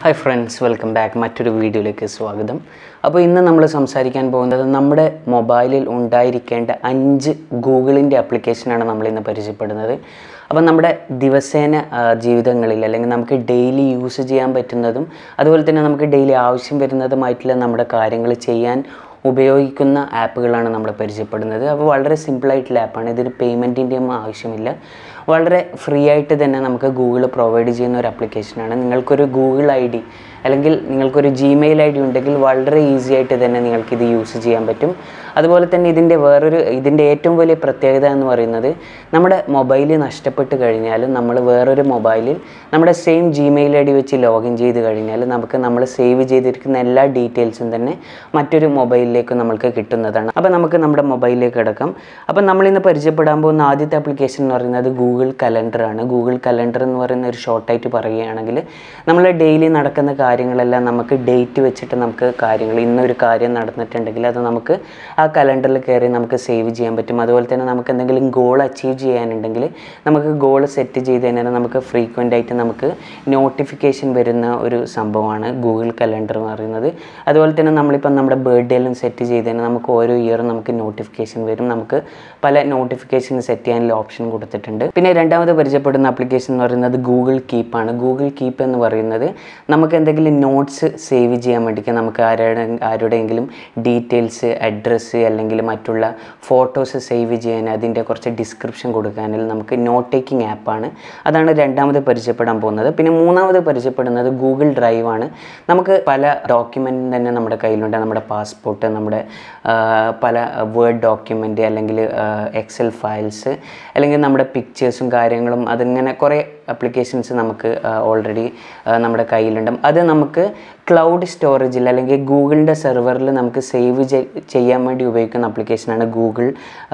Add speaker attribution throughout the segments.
Speaker 1: hi friends welcome back മറ്റൊരു വീഡിയോയിലേക്ക് സ്വാഗതം അപ്പോൾ ഇന്ന് നമ്മൾ സംസാരിക്കാൻ പോകുന്നത് നമ്മുടെ മൊബൈലിൽ ഉണ്ടായിരിക്കേണ്ട അഞ്ച് ഗൂഗിളിൻ്റെ ആപ്ലിക്കേഷനാണ് നമ്മൾ ഇന്ന് പരിചയപ്പെടുന്നത് അപ്പോൾ നമ്മുടെ ദിവസേന ആ, ജീവിതങ്ങളിൽ അല്ലെങ്കിൽ നമുക്ക് ഡെയിലി യൂസ് ചെയ്യാൻ പറ്റുന്നതും അതുപോലെ തന്നെ നമുക്ക് ഡെയിലി ആവശ്യം വരുന്നതുമായിട്ടുള്ള നമ്മുടെ കാര്യങ്ങൾ ചെയ്യാൻ ഉപയോഗിക്കുന്ന ആപ്പുകളാണ് നമ്മൾ പരിചയപ്പെടുന്നത് അപ്പോൾ വളരെ സിമ്പിളായിട്ടുള്ള ആപ്പാണ് ഇതിന് പേയ്മെൻറ്റിൻ്റെയും ആവശ്യമില്ല വളരെ ഫ്രീ ആയിട്ട് തന്നെ നമുക്ക് ഗൂഗിൾ പ്രൊവൈഡ് ചെയ്യുന്ന ഒരു ആപ്ലിക്കേഷനാണ് നിങ്ങൾക്കൊരു ഗൂഗിൾ ഐ ഡി അല്ലെങ്കിൽ നിങ്ങൾക്കൊരു ജിമെയിൽ ഐ ഡി ഉണ്ടെങ്കിൽ വളരെ ഈസി ആയിട്ട് തന്നെ നിങ്ങൾക്കിത് യൂസ് ചെയ്യാൻ പറ്റും അതുപോലെ തന്നെ ഇതിൻ്റെ വേറൊരു ഇതിൻ്റെ ഏറ്റവും വലിയ പ്രത്യേകത എന്ന് പറയുന്നത് നമ്മുടെ മൊബൈൽ നഷ്ടപ്പെട്ട് കഴിഞ്ഞാൽ നമ്മൾ വേറൊരു മൊബൈലിൽ നമ്മുടെ സെയിം ജിമെയിൽ ഐ ഡി വെച്ച് ലോഗിൻ ചെയ്ത് കഴിഞ്ഞാൽ നമുക്ക് നമ്മൾ സേവ് ചെയ്തിരിക്കുന്ന എല്ലാ ഡീറ്റെയിൽസും തന്നെ മറ്റൊരു മൊബൈലിലേക്ക് നമ്മൾക്ക് കിട്ടുന്നതാണ് അപ്പോൾ നമുക്ക് നമ്മുടെ മൊബൈലിലേക്ക് കിടക്കാം അപ്പോൾ നമ്മളിന്ന് പരിചയപ്പെടാൻ പോകുന്ന ആദ്യത്തെ ആപ്ലിക്കേഷൻ എന്ന് പറയുന്നത് ഗൂഗിൾ കലണ്ടറാണ് ഗൂഗിൾ കലണ്ടർ എന്ന് പറയുന്ന ഒരു ഷോർട്ടായിട്ട് പറയുകയാണെങ്കിൽ നമ്മൾ ഡെയിലി നടക്കുന്ന കാര്യങ്ങളെല്ലാം നമുക്ക് ഡേറ്റ് വെച്ചിട്ട് നമുക്ക് കാര്യങ്ങൾ ഇന്നൊരു കാര്യം നടന്നിട്ടുണ്ടെങ്കിൽ അത് നമുക്ക് ആ കലണ്ടറിൽ കയറി നമുക്ക് സേവ് ചെയ്യാൻ പറ്റും അതുപോലെ തന്നെ നമുക്ക് എന്തെങ്കിലും ഗോൾ അച്ചീവ് ചെയ്യാനുണ്ടെങ്കിൽ നമുക്ക് ഗോൾ സെറ്റ് ചെയ്ത് കഴിഞ്ഞാൽ നമുക്ക് ഫ്രീക്വൻ്റ് ആയിട്ട് നമുക്ക് നോട്ടിഫിക്കേഷൻ വരുന്ന ഒരു സംഭവമാണ് ഗൂഗിൾ കലണ്ടർ എന്ന് പറയുന്നത് അതുപോലെ തന്നെ നമ്മളിപ്പം നമ്മുടെ ബർത്ത്ഡേയിലും സെറ്റ് ചെയ്ത് കഴിഞ്ഞാൽ നമുക്ക് ഓരോ ഇയറും നമുക്ക് നോട്ടിഫിക്കേഷൻ വരും നമുക്ക് പല നോട്ടിഫിക്കേഷൻ സെറ്റ് ചെയ്യാനുള്ള ഓപ്ഷൻ കൊടുത്തിട്ടുണ്ട് പിന്നെ രണ്ടാമത് പരിചയപ്പെടുന്ന ആപ്ലിക്കേഷൻ എന്ന് പറയുന്നത് ഗൂഗിൾ കീപ്പാണ് ഗൂഗിൾ കീപ്പ് എന്ന് പറയുന്നത് നമുക്ക് എന്തെങ്കിലും നോട്ട്സ് സേവ് ചെയ്യാൻ വേണ്ടിയിട്ട് നമുക്ക് ആരുടെ ആരുടെയെങ്കിലും ഡീറ്റെയിൽസ് അഡ്രസ്സ് അല്ലെങ്കിൽ മറ്റുള്ള ഫോട്ടോസ് സേവ് ചെയ്യാൻ അതിൻ്റെ കുറച്ച് ഡിസ്ക്രിപ്ഷൻ കൊടുക്കാനിൽ നമുക്ക് നോട്ട് ടേക്കിംഗ് ആപ്പാണ് അതാണ് രണ്ടാമത് പരിചയപ്പെടാൻ പോകുന്നത് പിന്നെ മൂന്നാമത് പരിചയപ്പെടുന്നത് ഗൂഗിൾ ഡ്രൈവ് ആണ് നമുക്ക് പല ഡോക്യുമെൻറ്റും തന്നെ നമ്മുടെ കയ്യിലുണ്ട് നമ്മുടെ പാസ്പോർട്ട് നമ്മുടെ ആ, പല വേർഡ് ഡോക്യുമെൻ്റ് അല്ലെങ്കിൽ എക്സൽ ഫയൽസ് അല്ലെങ്കിൽ നമ്മുടെ പിക്ചേഴ്സും കാര്യങ്ങളും അതിങ്ങനെ കുറേ അപ്ലിക്കേഷൻസ് നമുക്ക് ഓൾറെഡി നമ്മുടെ കയ്യിലുണ്ട് അത് നമുക്ക് ക്ലൗഡ് സ്റ്റോറേജിൽ അല്ലെങ്കിൽ ഗൂഗിളിൻ്റെ സെർവറിൽ നമുക്ക് സേവ് ചെയ്യാൻ വേണ്ടി ഉപയോഗിക്കുന്ന ആപ്ലിക്കേഷനാണ് ഗൂഗിൾ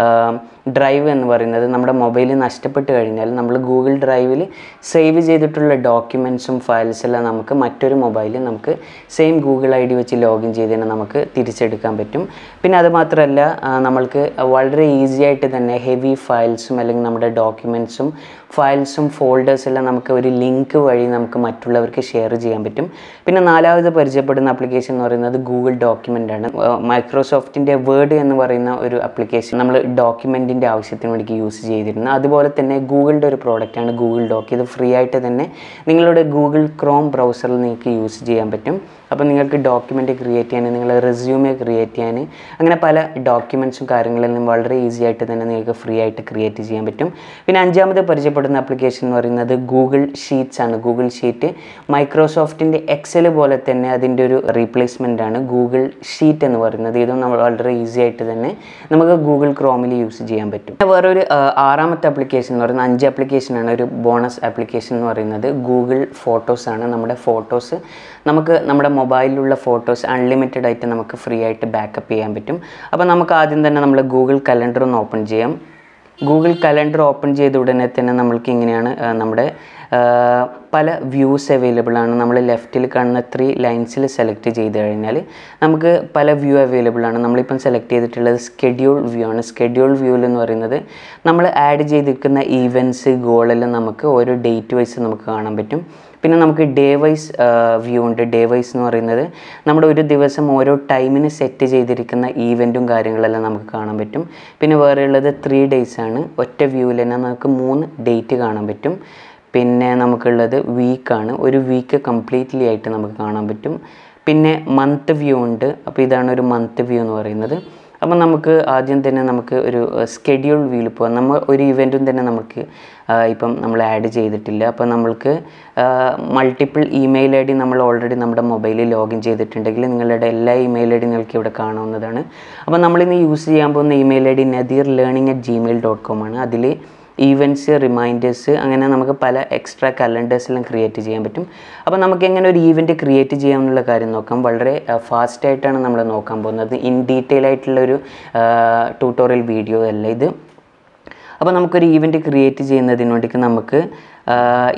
Speaker 1: ഡ്രൈവ് എന്ന് പറയുന്നത് നമ്മുടെ മൊബൈൽ നഷ്ടപ്പെട്ട് കഴിഞ്ഞാൽ നമ്മൾ ഗൂഗിൾ ഡ്രൈവിൽ സേവ് ചെയ്തിട്ടുള്ള ഡോക്യുമെൻറ്റ്സും ഫയൽസ് എല്ലാം നമുക്ക് മറ്റൊരു മൊബൈലിൽ നമുക്ക് സെയിം ഗൂഗിൾ ഐ ഡി വെച്ച് ലോഗിൻ ചെയ്ത് തന്നെ നമുക്ക് തിരിച്ചെടുക്കാൻ പറ്റും പിന്നെ അത് മാത്രമല്ല ആ, നമ്മൾക്ക് വളരെ ഈസി ആയിട്ട് തന്നെ ഹെവി ഫയൽസും അല്ലെങ്കിൽ നമ്മുടെ ഡോക്യുമെൻറ്റ്സും ഫയൽസും ഫോൾഡേഴ്സ് എല്ലാം നമുക്ക് ഒരു ലിങ്ക് വഴി നമുക്ക് മറ്റുള്ളവർക്ക് ഷെയർ ചെയ്യാൻ പറ്റും പിന്നെ നാലാമത് പരിചയപ്പെടുന്ന ആപ്ലിക്കേഷൻ എന്ന് പറയുന്നത് ഗൂഗിൾ ഡോക്യുമെൻ്റ് ആണ് മൈക്രോസോഫ്റ്റിൻ്റെ വേർഡ് എന്ന് പറയുന്ന ഒരു ആപ്ലിക്കേഷൻ നമ്മൾ ഡോക്യുമെൻറ്റിൻ്റെ ആവശ്യത്തിന് വേണ്ടി യൂസ് ചെയ്തിരുന്നു അതുപോലെ തന്നെ ഗൂഗിളിൻ്റെ ഒരു പ്രോഡക്റ്റാണ് ഗൂഗിൾ ഡോക്ക് ഇത് ഫ്രീ ആയിട്ട് തന്നെ നിങ്ങളുടെ ഗൂഗിൾ ക്രോം ബ്രൗസറിൽ നിങ്ങൾക്ക് യൂസ് ചെയ്യാൻ പറ്റും അപ്പോൾ നിങ്ങൾക്ക് ഡോക്യുമെൻ്റ് ക്രിയേറ്റ് ചെയ്യാൻ നിങ്ങളുടെ റെസ്യൂമെ ക്രിയേറ്റ് ചെയ്യാൻ അങ്ങനെ പല ഡോക്യുമെൻറ്റ്സും കാര്യങ്ങളെല്ലാം വളരെ ഈസി ആയിട്ട് തന്നെ നിങ്ങൾക്ക് ഫ്രീ ആയിട്ട് ക്രിയേറ്റ് ചെയ്യാൻ പറ്റും പിന്നെ അഞ്ചാമത് പരിചയപ്പെടുന്ന ആപ്ലിക്കേഷൻ എന്ന് പറയുന്നത് ഗൂഗിൾ ഷീറ്റ്സ് ആണ് ഗൂഗിൾ ഷീറ്റ് മൈക്രോസോഫ്റ്റിൻ്റെ എക്സൽ പോലെ തന്നെ അതിൻ്റെ ഒരു റീപ്ലേസ്മെൻ്റ് ആണ് ഗൂഗിൾ ഷീറ്റ് എന്ന് പറയുന്നത് ഇതും നമ്മൾ വളരെ ഈസി ആയിട്ട് തന്നെ നമുക്ക് ഗൂഗിൾ ക്രോമിൽ യൂസ് ചെയ്യാൻ പറ്റും പിന്നെ വേറൊരു ആ, ആറാമത്തെ ആപ്ലിക്കേഷൻ എന്ന് പറയുന്നത് അഞ്ച് ആപ്ലിക്കേഷനാണ് ഒരു ബോണസ് ആപ്ലിക്കേഷൻ എന്ന് പറയുന്നത് ഗൂഗിൾ ഫോട്ടോസ് ആണ് നമ്മുടെ ഫോട്ടോസ് നമുക്ക് നമ്മുടെ മൊബൈലിലുള്ള ഫോട്ടോസ് അൺലിമിറ്റഡ് ആയിട്ട് നമുക്ക് ഫ്രീ ആയിട്ട് ബാക്കപ്പ് ചെയ്യാൻ പറ്റും അപ്പോൾ നമുക്ക് ആദ്യം തന്നെ നമ്മൾ ഗൂഗിൾ കലണ്ടർ ഒന്ന് ഓപ്പൺ ചെയ്യാം ഗൂഗിൾ കലണ്ടർ ഓപ്പൺ ചെയ്ത ഉടനെ തന്നെ നമ്മൾക്ക് ഇങ്ങനെയാണ് ആ, നമ്മുടെ ആ, പല വ്യൂസ് അവൈലബിൾ ആണ് നമ്മൾ ലെഫ്റ്റിൽ കാണുന്ന ത്രീ ലൈൻസിൽ സെലക്ട് ചെയ്ത് കഴിഞ്ഞാൽ നമുക്ക് പല വ്യൂ അവൈലബിൾ ആണ് നമ്മളിപ്പം സെലക്ട് ചെയ്തിട്ടുള്ളത് സ്കെഡ്യൂൾ വ്യൂ ആണ് സ്കെഡ്യൂൾ വ്യൂവിൽ എന്ന് പറയുന്നത് നമ്മൾ ആഡ് ചെയ്തിരിക്കുന്ന ഈവൻറ്റ്സ് ഗോളെല്ലാം നമുക്ക് ഓരോ ഡേറ്റ് വൈസ് നമുക്ക് കാണാൻ പറ്റും പിന്നെ നമുക്ക് ഡേ വൈസ് വ്യൂ ഉണ്ട് ഡേ വൈസ് എന്ന് പറയുന്നത് നമ്മുടെ ഒരു ദിവസം ഓരോ ടൈമിന് സെറ്റ് ചെയ്തിരിക്കുന്ന ഈവൻറ്റും കാര്യങ്ങളെല്ലാം നമുക്ക് കാണാൻ പറ്റും പിന്നെ വേറെ ഉള്ളത് ത്രീ ഡേയ്സ് ആണ് ഒറ്റ വ്യൂവിൽ തന്നെ നമുക്ക് മൂന്ന് ഡേറ്റ് കാണാൻ പറ്റും പിന്നെ നമുക്കുള്ളത് വീക്കാണ് ഒരു വീക്ക് കംപ്ലീറ്റ്ലി ആയിട്ട് നമുക്ക് കാണാൻ പറ്റും പിന്നെ മന്ത് വ്യൂ ഉണ്ട് അപ്പോൾ ഇതാണ് ഒരു മന്ത് വ്യൂ എന്ന് പറയുന്നത് അപ്പം നമുക്ക് ആദ്യം തന്നെ നമുക്ക് ഒരു സ്കെഡ്യൂൾ വ്യൂവിൽ പോകാം നമ്മൾ ഒരു ഇവൻറ്റും തന്നെ നമുക്ക് ആ, ഇപ്പം നമ്മൾ ആഡ് ചെയ്തിട്ടില്ല അപ്പോൾ നമ്മൾക്ക് മൾട്ടിപ്പിൾ ഇമെയിൽ ഐ ഡി നമ്മൾ ഓൾറെഡി നമ്മുടെ മൊബൈലിൽ ലോഗിൻ ചെയ്തിട്ടുണ്ടെങ്കിൽ നിങ്ങളുടെ എല്ലാ ഇമെയിൽ ഐ ഡി നിങ്ങൾക്ക് ഇവിടെ കാണാവുന്നതാണ് അപ്പോൾ നമ്മളിന്ന് യൂസ് ചെയ്യാൻ പോകുന്ന email I D Nadeer learning at Gmail dot com ആണ് അതിൽ ഈവൻറ്റ്സ് റിമൈൻഡേഴ്സ് അങ്ങനെ നമുക്ക് പല എക്സ്ട്രാ കലണ്ടേഴ്സ് എല്ലാം ക്രിയേറ്റ് ചെയ്യാൻ പറ്റും അപ്പോൾ നമുക്ക് എങ്ങനെ ഒരു ഈവൻറ്റ് ക്രിയേറ്റ് ചെയ്യാം എന്നുള്ള കാര്യം നോക്കാം വളരെ ഫാസ്റ്റ് ആയിട്ടാണ് നമ്മൾ നോക്കാൻ പോകുന്നത് ഇൻ ഡീറ്റെയിൽ ആയിട്ടുള്ള ഒരു ട്യൂട്ടോറിയൽ വീഡിയോ അല്ല ഇത് അപ്പോൾ നമുക്കൊരു ഈവൻറ്റ് ക്രിയേറ്റ് ചെയ്യുന്നതിന് വേണ്ടിയിട്ട് നമുക്ക് ആ, ഈ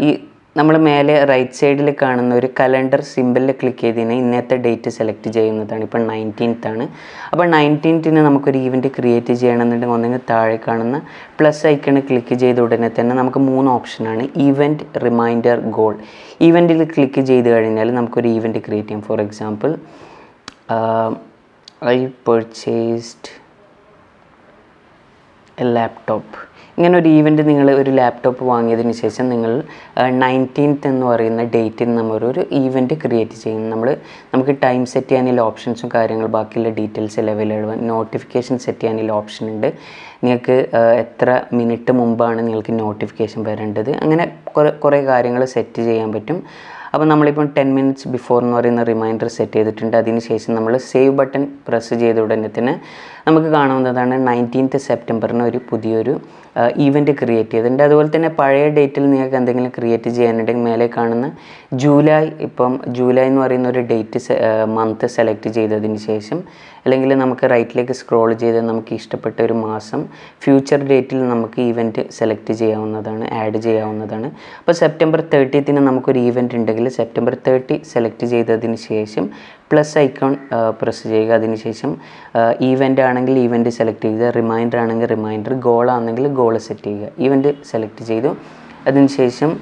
Speaker 1: നമ്മൾ മേലെ റൈറ്റ് സൈഡിൽ കാണുന്ന ഒരു കലണ്ടർ സിമ്പിളിൽ ക്ലിക്ക് ചെയ്തതിന് ഇന്നത്തെ ഡേറ്റ് സെലക്ട് ചെയ്യുന്നതാണ് ഇപ്പം നയൻറ്റീൻത്ത് ആണ് അപ്പോൾ നയൻറ്റീൻത്തിന് നമുക്കൊരു ഈവൻറ്റ് ക്രിയേറ്റ് ചെയ്യണമെന്നുണ്ടെങ്കിൽ ഒന്നെങ്കിൽ താഴെ കാണുന്ന പ്ലസ് ഐക്കണ് ക്ലിക്ക് ചെയ്ത ഉടനെ തന്നെ നമുക്ക് മൂന്ന് ഓപ്ഷനാണ് ഈവൻറ്റ് റിമൈൻഡർ ഗോൾ ഈവൻറ്റിൽ ക്ലിക്ക് ചെയ്ത് കഴിഞ്ഞാൽ നമുക്കൊരു ഈവൻറ്റ് ക്രിയേറ്റ് ചെയ്യാം for example I purchased laptop ഇങ്ങനെ ഒരു ഈവൻറ്റ് നിങ്ങൾ ഒരു ലാപ്ടോപ്പ് വാങ്ങിയതിന് ശേഷം നിങ്ങൾ നയൻറ്റീൻത്ത് എന്ന് പറയുന്ന ഡേറ്റിൽ നമ്മൾ ഒരു ഈവൻറ്റ് ക്രിയേറ്റ് ചെയ്യും നമ്മൾ നമുക്ക് ടൈം സെറ്റ് ചെയ്യാനുള്ള ഓപ്ഷൻസും കാര്യങ്ങൾ ബാക്കിയുള്ള ഡീറ്റെയിൽസ് എല്ലാം അവൈലബിൾ നോട്ടിഫിക്കേഷൻ സെറ്റ് ചെയ്യാനുള്ള ഓപ്ഷൻ ഉണ്ട് നിങ്ങൾക്ക് എത്ര മിനിറ്റ് മുമ്പാണ് നിങ്ങൾക്ക് നോട്ടിഫിക്കേഷൻ വരേണ്ടത് അങ്ങനെ കുറേ കുറേ കാര്യങ്ങൾ സെറ്റ് ചെയ്യാൻ പറ്റും അപ്പോൾ നമ്മളിപ്പം ടെൻ മിനിറ്റ്സ് ബിഫോർ എന്ന് പറയുന്ന റിമൈൻഡർ സെറ്റ് ചെയ്തിട്ടുണ്ട് അതിന് ശേഷം നമ്മൾ സേവ് ബട്ടൺ പ്രസ് ചെയ്ത ഉടനെ തന്നെ നമുക്ക് കാണാവുന്നതാണ് നയൻറ്റീൻത്ത് സെപ്റ്റംബറിന് ഒരു പുതിയൊരു ഈവൻറ്റ് ക്രിയേറ്റ് ചെയ്തിട്ടുണ്ട് അതുപോലെ തന്നെ പഴയ ഡേറ്റിൽ നിങ്ങൾക്ക് എന്തെങ്കിലും ക്രിയേറ്റ് ചെയ്യാനുണ്ടെങ്കിൽ മേലെ കാണുന്ന ജൂലൈ ഇപ്പം ജൂലൈ എന്ന് പറയുന്ന ഒരു ഡേറ്റ് മന്ത് സെലക്ട് ചെയ്തതിന് ശേഷം അല്ലെങ്കിൽ നമുക്ക് റൈറ്റിലേക്ക് സ്ക്രോൾ ചെയ്ത് നമുക്ക് ഇഷ്ടപ്പെട്ട ഒരു മാസം ഫ്യൂച്ചർ ഡേറ്റിൽ നമുക്ക് ഈവൻറ്റ് സെലക്ട് ചെയ്യാവുന്നതാണ് ആഡ് ചെയ്യാവുന്നതാണ് അപ്പോൾ സെപ്റ്റംബർ തേർട്ടീത്തിന് നമുക്കൊരു ഈവൻറ്റ് ഉണ്ടെങ്കിൽ സെപ്റ്റംബർ തേർട്ടി സെലക്ട് ചെയ്തതിന് ശേഷം പ്ലസ് ഐക്കോൺ പ്രസ് ചെയ്യുക അതിനുശേഷം ഈവൻ്റ് ആണെങ്കിൽ ഈവൻ്റ് സെലക്ട് ചെയ്യുക റിമൈൻഡർ ആണെങ്കിൽ റിമൈൻഡർ ഗോൾ ആണെങ്കിൽ ഗോൾ സെറ്റ് ചെയ്യുക ഈവൻ്റ് സെലക്ട് ചെയ്തു അതിനുശേഷം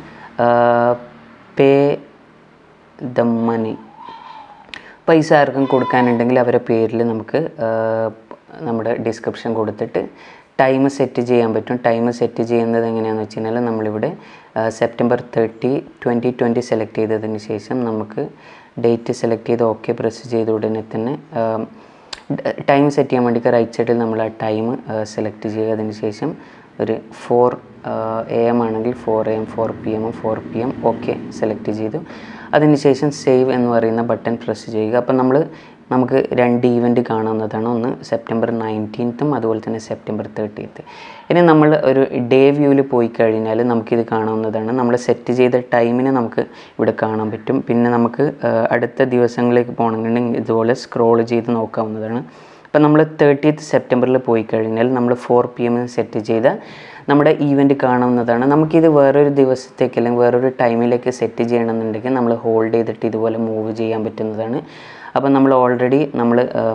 Speaker 1: പേ ദ മണി പൈസ ആർക്കും കൊടുക്കാനുണ്ടെങ്കിൽ അവരുടെ പേരിൽ നമുക്ക് നമ്മുടെ ഡിസ്ക്രിപ്ഷൻ കൊടുത്തിട്ട് ടൈം സെറ്റ് ചെയ്യാൻ പറ്റും ടൈം സെറ്റ് ചെയ്യുന്നത് എങ്ങനെയാണെന്ന് വെച്ച് കഴിഞ്ഞാൽ നമ്മളിവിടെ September thirty twenty twenty select ചെയ്തതിന് ശേഷം നമുക്ക് ഡേറ്റ് സെലക്ട് ചെയ്ത് ഓക്കെ പ്രസ് ചെയ്ത ഉടനെ തന്നെ ടൈം സെറ്റ് ചെയ്യാൻ വേണ്ടിയിട്ട് റൈറ്റ് സൈഡിൽ നമ്മൾ ആ ടൈം സെലക്ട് ചെയ്യുക അതിന് ശേഷം ഒരു ഫോർ എ എം ആണെങ്കിൽ four A M four P M four P M okay select ചെയ്തു അതിനുശേഷം സേവ് എന്ന് പറയുന്ന ബട്ടൺ പ്രസ് ചെയ്യുക അപ്പം നമ്മൾ നമുക്ക് രണ്ട് ഈവൻറ്റ് കാണാവുന്നതാണ് ഒന്ന് സെപ്റ്റംബർ നയൻറ്റീൻത്തും അതുപോലെ തന്നെ സെപ്റ്റംബർ തേർട്ടീത്ത് ഇനി നമ്മൾ ഒരു ഡേ വ്യൂവിൽ പോയി കഴിഞ്ഞാൽ നമുക്കിത് കാണാവുന്നതാണ് നമ്മൾ സെറ്റ് ചെയ്ത ടൈമിന് നമുക്ക് ഇവിടെ കാണാൻ പറ്റും പിന്നെ നമുക്ക് അടുത്ത ദിവസങ്ങളിലേക്ക് പോകണമെന്നുണ്ടെങ്കിൽ ഇതുപോലെ സ്ക്രോൾ ചെയ്ത് നോക്കാവുന്നതാണ് അപ്പം നമ്മൾ തേർട്ടീത്ത് സെപ്റ്റംബറിൽ പോയി കഴിഞ്ഞാൽ നമ്മൾ ഫോർ പി എമ്മിന് സെറ്റ് ചെയ്ത നമ്മുടെ ഈവൻറ്റ് കാണാവുന്നതാണ് നമുക്കിത് വേറൊരു ദിവസത്തേക്ക് അല്ലെങ്കിൽ വേറൊരു ടൈമിലേക്ക് സെറ്റ് ചെയ്യണമെന്നുണ്ടെങ്കിൽ നമ്മൾ ഹോൾഡ് ചെയ്തിട്ട് ഇതുപോലെ മൂവ് ചെയ്യാൻ പറ്റുന്നതാണ് അപ്പോൾ നമ്മൾ ഓൾറെഡി നമ്മൾ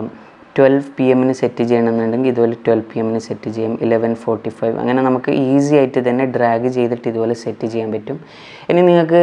Speaker 1: ട്വൽവ് പി എമ്മിന് സെറ്റ് ചെയ്യണമെന്നുണ്ടെങ്കിൽ ഇതുപോലെ ട്വൽവ് പി എമ്മിന് സെറ്റ് ചെയ്യാം ഇലവൻ ഫോർട്ടി ഫൈവ് അങ്ങനെ നമുക്ക് ഈസി ആയിട്ട് തന്നെ ഡ്രാഗ് ചെയ്തിട്ട് ഇതുപോലെ സെറ്റ് ചെയ്യാൻ പറ്റും ഇനി നിങ്ങൾക്ക്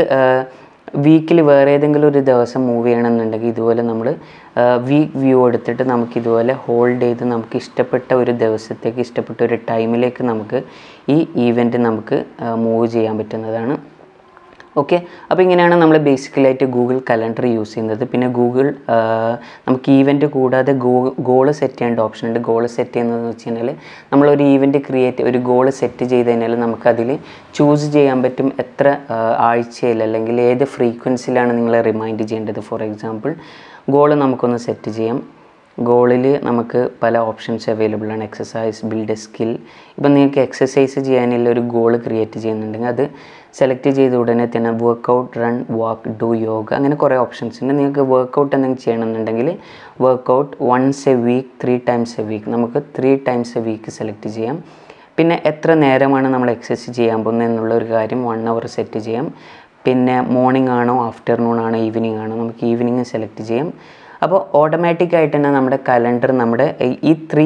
Speaker 1: വീക്കിൽ വേറെ ഏതെങ്കിലും ഒരു ദിവസം മൂവ് ചെയ്യണമെന്നുണ്ടെങ്കിൽ ഇതുപോലെ നമ്മൾ വീക്ക് വ്യൂ എടുത്തിട്ട് നമുക്ക് ഇതുപോലെ ഹോൾഡ് ചെയ്ത് നമുക്ക് ഇഷ്ടപ്പെട്ട ഒരു ദിവസത്തേക്ക് ഇഷ്ടപ്പെട്ട ഒരു ടൈമിലേക്ക് നമുക്ക് ഈ ഈവൻറ്റ് നമുക്ക് മൂവ് ചെയ്യാൻ പറ്റുന്നതാണ് ഓക്കെ അപ്പോൾ ഇങ്ങനെയാണ് നമ്മൾ ബേസിക്കലായിട്ട് ഗൂഗിൾ കലണ്ടർ യൂസ് ചെയ്യുന്നത് പിന്നെ ഗൂഗിൾ നമുക്ക് ഈവൻറ്റ് കൂടാതെ ഗോ ഗോള് സെറ്റ് ചെയ്യേണ്ട ഓപ്ഷൻ ഉണ്ട് ഗോള് സെറ്റ് ചെയ്യുന്നതെന്ന് വെച്ച് കഴിഞ്ഞാൽ നമ്മളൊരു ഈവൻറ്റ് ക്രിയേറ്റ് ഒരു ഗോള് സെറ്റ് ചെയ്ത് കഴിഞ്ഞാൽ നമുക്കതിൽ ചൂസ് ചെയ്യാൻ പറ്റും എത്ര ആഴ്ചയിൽ അല്ലെങ്കിൽ ഏത് ഫ്രീക്വൻസിയിലാണ് നിങ്ങളെ റിമൈൻഡ് ചെയ്യേണ്ടത് ഫോർ എക്സാമ്പിൾ ഗോള് നമുക്കൊന്ന് സെറ്റ് ചെയ്യാം ഗോളിൽ നമുക്ക് പല ഓപ്ഷൻസ് അവൈലബിൾ ആണ് എക്സസൈസ് ബിൽഡ് സ്കിൽ ഇപ്പം നിങ്ങൾക്ക് എക്സസൈസ് ചെയ്യാനുള്ള ഒരു ഗോൾ ക്രിയേറ്റ് ചെയ്യുന്നുണ്ടെങ്കിൽ അത് സെലക്ട് ചെയ്ത ഉടനെ തന്നെ workout run walk do yoga അങ്ങനെ കുറേ ഓപ്ഷൻസ് ഉണ്ട് നിങ്ങൾക്ക് വർക്കൗട്ട് എന്തെങ്കിലും ചെയ്യണമെന്നുണ്ടെങ്കിൽ workout once a week three times a week നമുക്ക് three times a week select ചെയ്യാം പിന്നെ എത്ര നേരമാണ് നമ്മൾ എക്സസൈസ് ചെയ്യാൻ പോകുന്നത് എന്നുള്ള ഒരു കാര്യം വൺ അവർ സെറ്റ് ചെയ്യാം പിന്നെ മോർണിംഗ് ആണോ ആഫ്റ്റർനൂൺ ആണോ ഈവനിങ് ആണോ നമുക്ക് ഈവനിങ് സെലക്ട് ചെയ്യാം അപ്പോൾ ഓട്ടോമാറ്റിക് ആയിട്ട് തന്നെ നമ്മുടെ കലണ്ടർ നമ്മുടെ ഈ ത്രീ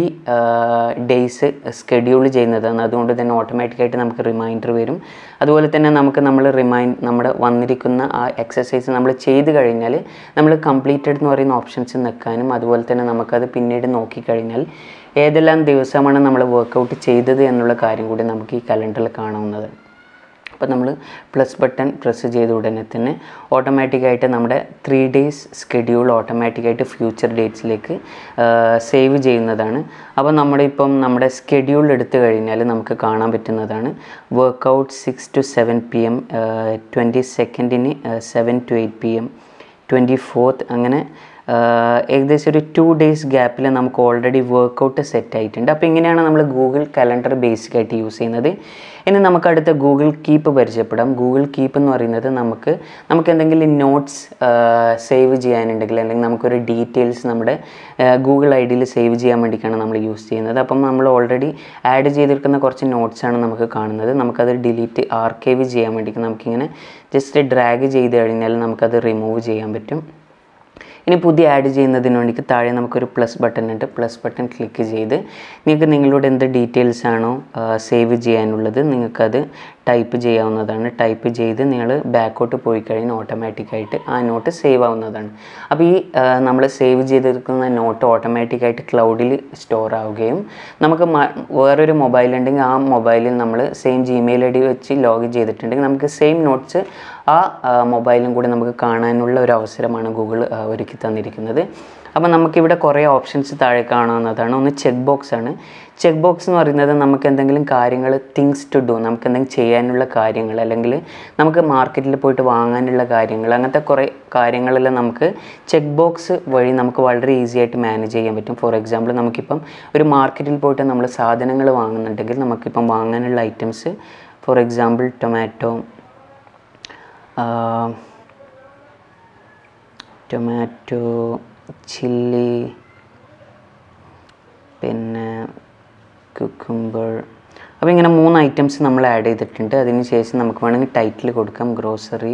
Speaker 1: ഡേയ്സ് സ്കെഡ്യൂൾ ചെയ്യുന്നതാണ് അതുകൊണ്ട് തന്നെ ഓട്ടോമാറ്റിക്കായിട്ട് നമുക്ക് റിമൈൻഡർ വരും അതുപോലെ തന്നെ നമുക്ക് നമ്മൾ റിമൈൻഡ് നമ്മുടെ വന്നിരിക്കുന്ന ആ എക്സസൈസ് നമ്മൾ ചെയ്ത് കഴിഞ്ഞാൽ നമ്മൾ കംപ്ലീറ്റഡ് എന്ന് പറയുന്ന ഓപ്ഷൻസ് നിൽക്കാനും അതുപോലെ തന്നെ നമുക്കത് പിന്നീട് നോക്കിക്കഴിഞ്ഞാൽ ഏതെല്ലാം ദിവസമാണ് നമ്മൾ വർക്കൗട്ട് ചെയ്തത് എന്നുള്ള കാര്യം കൂടി നമുക്ക് ഈ കലണ്ടറിൽ കാണാവുന്നത് അപ്പോൾ നമ്മൾ പ്ലസ് ബട്ടൺ പ്രസ് ചെയ്ത ഉടനെ തന്നെ ഓട്ടോമാറ്റിക്കായിട്ട് നമ്മുടെ ത്രീ ഡേയ്സ് സ്കെഡ്യൂൾ ഓട്ടോമാറ്റിക്കായിട്ട് ഫ്യൂച്ചർ ഡേറ്റ്സിലേക്ക് സേവ് ചെയ്യുന്നതാണ് അപ്പോൾ നമ്മളിപ്പം നമ്മുടെ സ്കെഡ്യൂൾ എടുത്തു കഴിഞ്ഞാൽ നമുക്ക് കാണാൻ പറ്റുന്നതാണ് workout six to seven P M twenty സെക്കൻഡിന് seven to eight P M twenty fourth അങ്ങനെ ആഹ് ഏകദേശം ഒരു ടു ഡേയ്സ് ഗ്യാപ്പിൽ നമുക്ക് ഓൾറെഡി വർക്കൗട്ട് സെറ്റ് ആയിട്ടുണ്ട് അപ്പോൾ ഇങ്ങനെയാണ് നമ്മൾ ഗൂഗിൾ കലണ്ടർ ബേസിക് ആയിട്ട് യൂസ് ചെയ്യുന്നത് ഇനി നമുക്ക് അടുത്ത ഗൂഗിൾ കീപ്പ് പരിചയപ്പെടാം ഗൂഗിൾ കീപ്പ് എന്ന് പറയുന്നത് നമുക്ക് നമുക്ക് എന്തെങ്കിലും നോട്ട്സ് സേവ് ചെയ്യാനുണ്ടെങ്കിൽ അല്ലെങ്കിൽ നമുക്കൊരു ഡീറ്റെയിൽസ് നമ്മുടെ ഗൂഗിൾ ഐ ഡിയിൽ സേവ് ചെയ്യാൻ വേണ്ടിയിട്ടാണ് നമ്മൾ യൂസ് ചെയ്യുന്നത് അപ്പം നമ്മൾ ഓൾറെഡി ആഡ് ചെയ്തിരിക്കുന്ന കുറച്ച് നോട്ട്സാണ് നമുക്ക് കാണുന്നത് നമുക്കത് ഡിലീറ്റ് ആർക്കൈവ് ചെയ്യാൻ വേണ്ടിയിട്ട് നമുക്കിങ്ങനെ ജസ്റ്റ് ഡ്രാഗ് ചെയ്ത് കഴിഞ്ഞാൽ നമുക്കത് റിമൂവ് ചെയ്യാൻ പറ്റും ഇനി പുതിയ ആഡ് ചെയ്യുന്നതിന് വേണ്ടിയിട്ട് താഴെ നമുക്കൊരു പ്ലസ് ബട്ടൺ ഉണ്ട് പ്ലസ് ബട്ടൺ ക്ലിക്ക് ചെയ്ത് നിങ്ങൾക്ക് നിങ്ങളുടെ എന്ത് ഡീറ്റെയിൽസ് ആണോ സേവ് ചെയ്യാനുള്ളത് നിങ്ങൾക്കത് ടൈപ്പ് ചെയ്യാവുന്നതാണ് ടൈപ്പ് ചെയ്ത് നിങ്ങൾ ബാക്കോട്ട് പോയി കഴിഞ്ഞാൽ ഓട്ടോമാറ്റിക്കായിട്ട് ആ നോട്ട് സേവ് ആവുന്നതാണ് അപ്പോൾ ഈ നമ്മൾ സേവ് ചെയ്തിരിക്കുന്ന നോട്ട് ഓട്ടോമാറ്റിക്കായിട്ട് ക്ലൗഡിൽ സ്റ്റോർ ആവുകയും നമുക്ക് മ- വേറൊരു മൊബൈൽ ഉണ്ടെങ്കിൽ ആ മൊബൈലിൽ നമ്മൾ സെയിം ജിമെയിൽ ഐ ഡി വെച്ച് ലോഗിൻ ചെയ്തിട്ടുണ്ടെങ്കിൽ നമുക്ക് സെയിം നോട്ട്സ് ആ മൊബൈലും കൂടി നമുക്ക് കാണാനുള്ള ഒരു അവസരമാണ് ഗൂഗിൾ ഒരുക്കി തന്നിരിക്കുന്നത് അപ്പോൾ നമുക്കിവിടെ കുറേ ഓപ്ഷൻസ് താഴെ കാണാവുന്നതാണ് ഒന്ന് ചെക്ക് ബോക്സ് ആണ് ചെക്ക് ബോക്സ് എന്ന് പറയുന്നത് നമുക്ക് എന്തെങ്കിലും കാര്യങ്ങൾ തിങ്സ് ടു ഡു നമുക്ക് എന്തെങ്കിലും ചെയ്യാനുള്ള കാര്യങ്ങൾ അല്ലെങ്കിൽ നമുക്ക് മാർക്കറ്റിൽ പോയിട്ട് വാങ്ങാനുള്ള കാര്യങ്ങൾ അങ്ങനത്തെ കുറേ കാര്യങ്ങളെല്ലാം നമുക്ക് ചെക്ക് ബോക്സ് വഴി നമുക്ക് വളരെ ഈസി ആയിട്ട് മാനേജ് ചെയ്യാൻ പറ്റും ഫോർ എക്സാമ്പിൾ നമുക്കിപ്പം ഒരു മാർക്കറ്റിൽ പോയിട്ട് നമ്മൾ സാധനങ്ങൾ വാങ്ങുന്നുണ്ടെങ്കിൽ നമുക്കിപ്പം വാങ്ങാനുള്ള items for example tomato tomato chilli പിന്നെ കുക്കുംബർ അപ്പോൾ ഇങ്ങനെ മൂന്ന് ഐറ്റംസ് നമ്മൾ ആഡ് ചെയ്തിട്ടുണ്ട് അതിന് ശേഷം നമുക്ക് വേണമെങ്കിൽ ടൈറ്റിൽ കൊടുക്കാം ഗ്രോസറി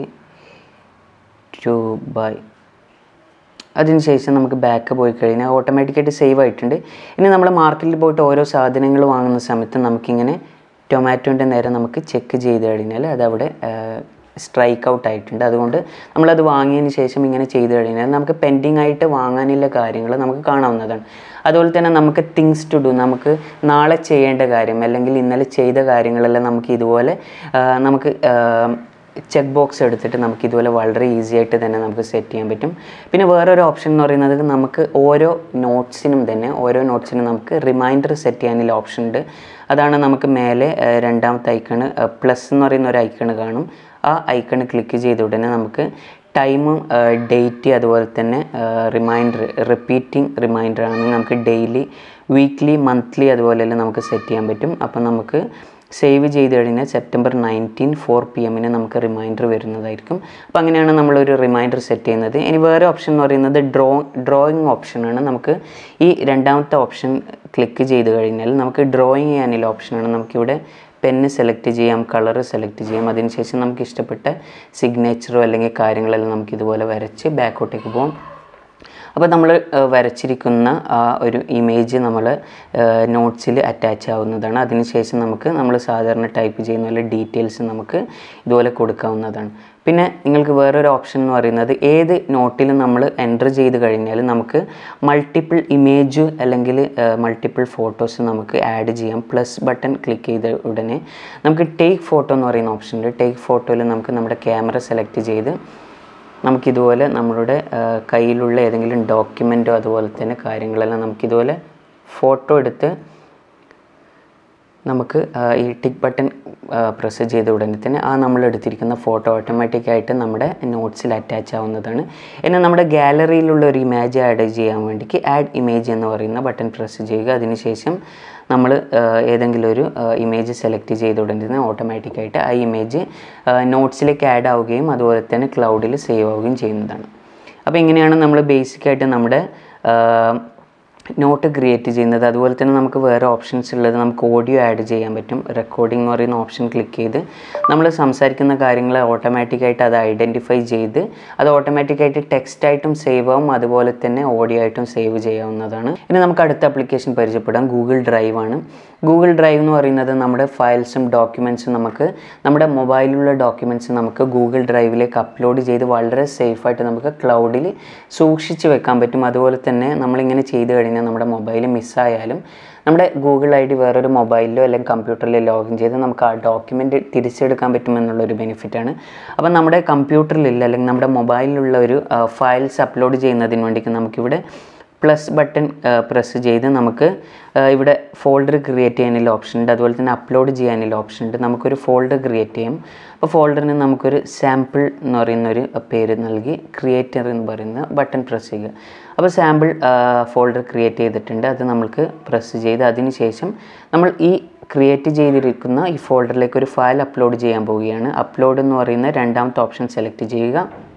Speaker 1: ടു ബൈ അതിനുശേഷം നമുക്ക് ബാക്ക് പോയി കഴിഞ്ഞാൽ ഓട്ടോമാറ്റിക്കായിട്ട് സേവ് ആയിട്ടുണ്ട് ഇനി നമ്മൾ മാർക്കറ്റിൽ പോയിട്ട് ഓരോ സാധനങ്ങൾ വാങ്ങുന്ന സമയത്ത് നമുക്കിങ്ങനെ ടൊമാറ്റോൻ്റെ നേരെ നമുക്ക് ചെക്ക് ചെയ്ത് കഴിഞ്ഞാൽ അതവിടെ സ്ട്രൈക്ക് ഔട്ട് ആയിട്ടുണ്ട് അതുകൊണ്ട് നമ്മളത് വാങ്ങിയതിന് ശേഷം ഇങ്ങനെ ചെയ്ത് കഴിഞ്ഞാൽ നമുക്ക് പെൻഡിങ് ആയിട്ട് വാങ്ങാനുള്ള കാര്യങ്ങൾ നമുക്ക് കാണാവുന്നതാണ് അതുപോലെ തന്നെ നമുക്ക് തിങ്സ് ടു ഡു നമുക്ക് നാളെ ചെയ്യേണ്ട കാര്യം അല്ലെങ്കിൽ ഇന്നലെ ചെയ്ത കാര്യങ്ങളെല്ലാം നമുക്ക് ഇതുപോലെ ആ, നമുക്ക് ആ, ചെക്ക് ബോക്സ് എടുത്തിട്ട് നമുക്ക് ഇതുപോലെ വളരെ ഈസി ആയിട്ട് തന്നെ നമുക്ക് സെറ്റ് ചെയ്യാൻ പറ്റും പിന്നെ വേറൊരു ഓപ്ഷൻ എന്ന് പറയുന്നത് നമുക്ക് ഓരോ നോട്ട്സിനും തന്നെ ഓരോ നോട്ട്സിനും നമുക്ക് റിമൈൻഡർ സെറ്റ് ചെയ്യാനുള്ള ഓപ്ഷൻ ഉണ്ട് അതാണ് നമുക്ക് മേലെ ആ, രണ്ടാമത്തെ ഐക്കണ് പ്ലസ് എന്ന് പറയുന്ന ഒരു ഐക്കണ് കാണും ആ ഐക്കണ് ക്ലിക്ക് ചെയ്ത ഉടനെ നമുക്ക് ടൈമും ഡേറ്റ് അതുപോലെ തന്നെ റിമൈൻഡർ റിപ്പീറ്റിംഗ് റിമൈൻഡർ ആണെങ്കിൽ നമുക്ക് ഡെയിലി വീക്ക്ലി മന്ത്ലി അതുപോലെല്ലാം നമുക്ക് സെറ്റ് ചെയ്യാൻ പറ്റും അപ്പം നമുക്ക് സേവ് ചെയ്ത് കഴിഞ്ഞാൽ സെപ്റ്റംബർ നയൻറ്റീൻ ഫോർ പി എമ്മിന് നമുക്ക് റിമൈൻഡർ വരുന്നതായിരിക്കും അപ്പോൾ അങ്ങനെയാണ് നമ്മളൊരു റിമൈൻഡർ സെറ്റ് ചെയ്യുന്നത് ഇനി വേറെ ഓപ്ഷൻ എന്ന് പറയുന്നത് ഡ്രോ ഡ്രോയിങ് ഓപ്ഷനാണ് നമുക്ക് ഈ രണ്ടാമത്തെ ഓപ്ഷൻ ക്ലിക്ക് ചെയ്ത് കഴിഞ്ഞാൽ നമുക്ക് ഡ്രോയിങ് ചെയ്യാനുള്ള ഓപ്ഷനാണ് നമുക്കിവിടെ പെന്ന് സെലക്ട് ചെയ്യാം കളർ സെലക്ട് ചെയ്യാം അതിനുശേഷം നമുക്ക് ഇഷ്ടപ്പെട്ട സിഗ്നേച്ചറോ അല്ലെങ്കിൽ കാര്യങ്ങളെല്ലാം നമുക്ക് ഇതുപോലെ വരച്ച് ബാക്കോട്ടേക്ക് പോകാം അപ്പോൾ നമ്മൾ വരച്ചിരിക്കുന്ന ആ ഒരു ഇമേജ് നമ്മൾ നോട്ട്സിൽ അറ്റാച്ച് ആവുന്നതാണ് അതിനുശേഷം നമുക്ക് നമ്മൾ സാധാരണ ടൈപ്പ് ചെയ്യുന്ന പോലെ ഡീറ്റെയിൽസ് നമുക്ക് ഇതുപോലെ കൊടുക്കാവുന്നതാണ് പിന്നെ നിങ്ങൾക്ക് വേറൊരു ഓപ്ഷൻ എന്ന് പറയുന്നത് ഏത് നോട്ടിലും നമ്മൾ എൻ്റർ ചെയ്ത് കഴിഞ്ഞാൽ നമുക്ക് മൾട്ടിപ്പിൾ ഇമേജ് അല്ലെങ്കിൽ മൾട്ടിപ്പിൾ ഫോട്ടോസ് നമുക്ക് ആഡ് ചെയ്യാം പ്ലസ് ബട്ടൺ ക്ലിക്ക് ചെയ്ത ഉടനെ നമുക്ക് ടേക്ക് ഫോട്ടോ എന്ന് പറയുന്ന ഓപ്ഷൻ ഉണ്ട് ടേക്ക് ഫോട്ടോയിൽ നമുക്ക് നമ്മുടെ ക്യാമറ സെലക്ട് ചെയ്ത് നമുക്കിതുപോലെ നമ്മളുടെ ആ, കയ്യിലുള്ള ഏതെങ്കിലും ഡോക്യുമെൻറ്റോ അതുപോലെ തന്നെ കാര്യങ്ങളെല്ലാം നമുക്കിതുപോലെ ഫോട്ടോ എടുത്ത് നമുക്ക് ആ, ഈ ടിക്ക് ബട്ടൺ പ്രസ് ചെയ്ത ഉടനെ തന്നെ ആ നമ്മൾ എടുത്തിരിക്കുന്ന ഫോട്ടോ ഓട്ടോമാറ്റിക്കായിട്ട് നമ്മുടെ നോട്ട്സിൽ അറ്റാച്ച് ആവുന്നതാണ് ഇനി നമ്മുടെ ഗാലറിയിലുള്ള ഒരു ഇമേജ് ആഡ് ചെയ്യാൻ വേണ്ടിക്ക് ആഡ് ഇമേജ് എന്ന് പറയുന്ന ബട്ടൺ പ്രസ് ചെയ്യുക അതിനുശേഷം നമ്മൾ ഏതെങ്കിലും ഒരു ഇമേജ് സെലക്ട് ചെയ്ത ഉടനെ തന്നെ ഓട്ടോമാറ്റിക്കായിട്ട് ആ ഇമേജ് നോട്ട്സിലേക്ക് ആഡ് ആവുകയും അതുപോലെ തന്നെ ക്ലൗഡിൽ സേവ് ആവുകയും ചെയ്യുന്നതാണ് അപ്പോൾ ഇങ്ങനെയാണ് നമ്മൾ ബേസിക്കായിട്ട് നമ്മുടെ ആ, നോട്ട് ക്രിയേറ്റ് ചെയ്യുന്നത് അതുപോലെ തന്നെ നമുക്ക് വേറെ ഓപ്ഷൻസ് ഉള്ളത് നമുക്ക് ഓഡിയോ ആഡ് ചെയ്യാൻ പറ്റും റെക്കോർഡിംഗ് എന്ന് പറയുന്ന ഓപ്ഷൻ ക്ലിക്ക് ചെയ്ത് നമ്മൾ സംസാരിക്കുന്ന കാര്യങ്ങൾ ഓട്ടോമാറ്റിക്കായിട്ട് അത് ഐഡൻറ്റിഫൈ ചെയ്ത് അത് ഓട്ടോമാറ്റിക്കായിട്ട് ടെക്സ്റ്റ് ആയിട്ടും സേവ് ആവും അതുപോലെ തന്നെ ഓഡിയോ ആയിട്ടും സേവ് ചെയ്യാവുന്നതാണ് ഇനി നമുക്ക് അടുത്ത ആപ്ലിക്കേഷൻ പരിചയപ്പെടാം ഗൂഗിൾ ഡ്രൈവ് ആണ് ഗൂഗിൾ ഡ്രൈവ് എന്ന് പറയുന്നത് നമ്മുടെ ഫയൽസും ഡോക്യുമെൻറ്റ്സും നമുക്ക് നമ്മുടെ മൊബൈലിലുള്ള ഡോക്യുമെൻറ്റ്സ് നമുക്ക് ഗൂഗിൾ ഡ്രൈവിലേക്ക് അപ്ലോഡ് ചെയ്ത് വളരെ സേഫായിട്ട് നമുക്ക് ക്ലൗഡിൽ സൂക്ഷിച്ച് വെക്കാൻ പറ്റും അതുപോലെ തന്നെ നമ്മളിങ്ങനെ ചെയ്ത് കഴിഞ്ഞാൽ നമ്മുടെ മൊബൈൽ മിസ്സായാലും നമ്മുടെ ഗൂഗിൾ ഐ ഡി വേറൊരു മൊബൈലിലോ അല്ലെങ്കിൽ കമ്പ്യൂട്ടറിലോ ലോഗിൻ ചെയ്ത് നമുക്ക് ആ ഡോക്യുമെൻ്റ് തിരിച്ചെടുക്കാൻ പറ്റുമെന്നുള്ളൊരു ബെനിഫിറ്റാണ് അപ്പോൾ നമ്മുടെ കമ്പ്യൂട്ടറിലില്ല അല്ലെങ്കിൽ നമ്മുടെ മൊബൈലിലുള്ള ഒരു ഫയൽസ് അപ്ലോഡ് ചെയ്യുന്നതിന് വേണ്ടിയിട്ട് നമുക്കിവിടെ പ്ലസ് ബട്ടൺ പ്രസ് ചെയ്ത് നമുക്ക് ആ, ഇവിടെ ഫോൾഡർ ക്രിയേറ്റ് ചെയ്യാനുള്ള ഓപ്ഷൻ ഉണ്ട് അതുപോലെ തന്നെ അപ്ലോഡ് ചെയ്യാനുള്ള ഓപ്ഷൻ ഉണ്ട് നമുക്കൊരു ഫോൾഡർ ക്രിയേറ്റ് ചെയ്യാം അപ്പോൾ ഫോൾഡറിന് നമുക്കൊരു സാമ്പിൾ എന്ന് പറയുന്ന ഒരു പേര് നൽകി ക്രിയേറ്റർ എന്ന് പറയുന്ന ബട്ടൺ പ്രസ് ചെയ്യുക അപ്പോൾ സാമ്പിൾ ഫോൾഡർ ക്രിയേറ്റ് ചെയ്തിട്ടുണ്ട് അത് നമ്മൾക്ക് പ്രസ് ചെയ്ത് അതിന് ശേഷം നമ്മൾ ഈ ക്രിയേറ്റ് ചെയ്തിരിക്കുന്ന ഈ ഫോൾഡറിലേക്ക് ഒരു ഫയൽ അപ്ലോഡ് ചെയ്യാൻ പോവുകയാണ് അപ്ലോഡ് എന്ന് പറയുന്ന രണ്ടാമത്തെ ഓപ്ഷൻ സെലക്ട് ചെയ്യുക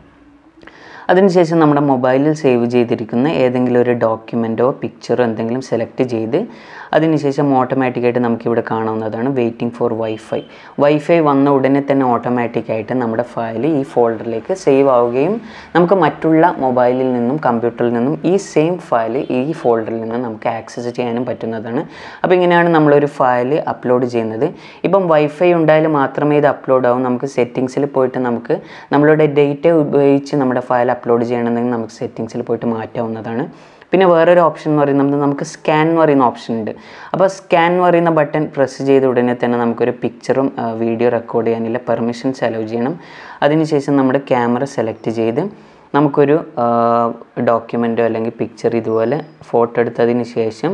Speaker 1: അതിനുശേഷം നമ്മുടെ മൊബൈലിൽ സേവ് ചെയ്തിരിക്കുന്ന ഏതെങ്കിലും ഒരു ഡോക്യുമെൻറ്റോ പിക്ചറോ എന്തെങ്കിലും സെലക്ട് ചെയ്ത് അതിനുശേഷം ഓട്ടോമാറ്റിക്കായിട്ട് നമുക്കിവിടെ കാണാവുന്നതാണ് വെയിറ്റിംഗ് ഫോർ വൈഫൈ വൈഫൈ വന്ന ഉടനെ തന്നെ ഓട്ടോമാറ്റിക്കായിട്ട് നമ്മുടെ ഫയൽ ഈ ഫോൾഡറിലേക്ക് സേവ് ആവുകയും നമുക്ക് മറ്റുള്ള മൊബൈലിൽ നിന്നും കമ്പ്യൂട്ടറിൽ നിന്നും ഈ സെയിം ഫയൽ ഈ ഫോൾഡറിൽ നിന്ന് നമുക്ക് ആക്സസ് ചെയ്യാനും പറ്റുന്നതാണ് അപ്പോൾ ഇങ്ങനെയാണ് നമ്മളൊരു ഫയൽ അപ്ലോഡ് ചെയ്യുന്നത് ഇപ്പം വൈഫൈ ഉണ്ടായാൽ മാത്രമേ ഇത് അപ്ലോഡ് ആവും നമുക്ക് സെറ്റിങ്സിൽ പോയിട്ട് നമുക്ക് നമ്മളുടെ ഡേറ്റ ഉപയോഗിച്ച് നമ്മുടെ ഫയൽ അപ്ലോഡ് ചെയ്യണമെന്നുണ്ടെങ്കിൽ നമുക്ക് സെറ്റിങ്സിൽ പോയിട്ട് മാറ്റാവുന്നതാണ് പിന്നെ വേറൊരു ഓപ്ഷൻ എന്ന് പറയുന്നത് നമുക്ക് സ്കാൻ എന്ന് പറയുന്ന ഓപ്ഷൻ ഉണ്ട് അപ്പോൾ സ്കാൻ എന്ന് പറയുന്ന ബട്ടൺ പ്രസ് ചെയ്ത ഉടനെ തന്നെ നമുക്കൊരു പിക്ചറും വീഡിയോ റെക്കോർഡ് ചെയ്യാനുള്ള പെർമിഷൻസ് അലൗ ചെയ്യണം അതിനുശേഷം നമ്മുടെ ക്യാമറ സെലക്ട് ചെയ്ത് നമുക്കൊരു ഡോക്യുമെൻറ്റോ അല്ലെങ്കിൽ പിക്ചർ ഇതുപോലെ ഫോട്ടോ എടുത്തതിന് ശേഷം